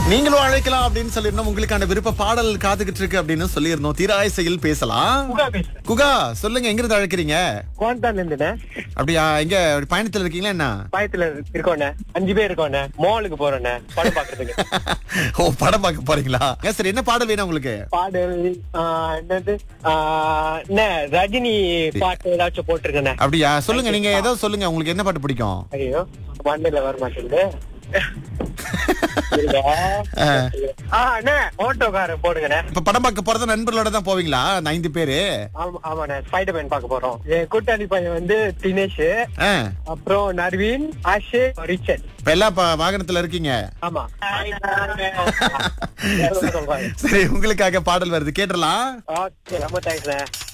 நீங்களும் அழைக்கலாம் அப்படின்னு சொல்லிருந்தோம் உங்களுக்கான விருப்ப பாடல் காத்துக்கிட்டு இருக்கு அப்படின்னு சொல்லியிருந்தோம் தீராயசையில் பேசலாம் புகா பேசுறேன் குகா சொல்லுங்க எங்க இருந்து அழைக்கிறீங்க குவாண்டான் இருந்துண்ணே அப்படியா எங்க பயணத்துல இருக்கீங்களா என்ன பாயத்துல இருக்கோண்ணே அஞ்சு பேர் இருக்கோண்ணே மாலுக்கு போறோண்ணே படம் பாக்குறதுக்கு ஓ படம் பார்க்க போறீங்களா ஏன் சரி என்ன பாடல் வேணும் உங்களுக்கு பாடல் ஆஹ், என்னது ஆஹ், என்ன ரஜினி பாட்டு ஏதாச்சும் போட்டிருக்கேண்ணே அப்படியா சொல்லுங்க நீங்க ஏதோ சொல்லுங்க உங்களுக்கு என்ன பாட்டு பிடிக்கும் ஐயோ மண்ணில வர மாட்டேங்குது ஆ. ஆஹ் அண்ணே ஆட்டோக்காரன் போடுங்கண்ணே இப்ப படம் பார்க்க போறது நண்பர்களோட தான் போவீங்களா இந்த ஐந்து பேரு ஆமா ஆமாண்ணே ஸ்பைடர்மேன் பார்க்க போறோம் என் கூட்டாளி பையன் வந்து தினேஷ் ஆ. அப்புறம் நர்வீன் ஆஷே ரிச்சர்ட் இப்ப எல்லாம் ப- வாகனத்துல இருக்கீங்க ஆமா சரி உங்களுக்காக பாடல் வருது கேட்டலாம் ஓகே ரொம்ப தேங்க்ஸ்ண்ணே